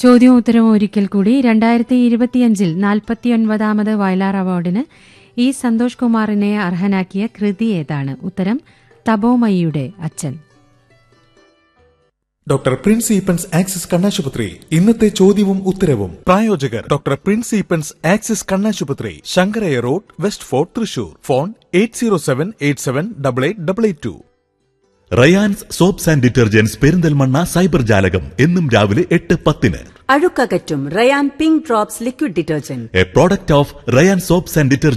ചോദ്യവും ഉത്തരവും ഒരിക്കൽ കൂടി രണ്ടായിരത്തി ഇരുപത്തിയഞ്ചിൽ നാൽപ്പത്തിയൊൻപതാമത് വയലാർ അവാർഡിന് ഇ സന്തോഷ് കുമാറിനെ അർഹനാക്കിയ കൃതി ഏതാണ് ഉത്തരം തപോമയിയുടെ അച്ഛൻ ഡോക്ടർ പ്രിൻസ് ഈപ്പൻസ് ആക്സിസ് കണ്ണാശുപത്രി ഇന്നത്തെ ചോദ്യവും ഉത്തരവും പ്രായോജകർ ഡോക്ടർ പ്രിൻസ് ഈപ്പൻസ് ആക്സിസ് കണ്ണാശുപത്രി Sankaraiya road west fort Thrissur phone eight zero seven eight seven double eight double eight two Rayans soaps and detergents Perinthalmanna cyber ജാലകം എന്നും രാവിലെ എട്ട് പത്തിന് അഴുക്കകറ്റും Rayan pink drops liquid detergent a product of Rayan soaps and detergent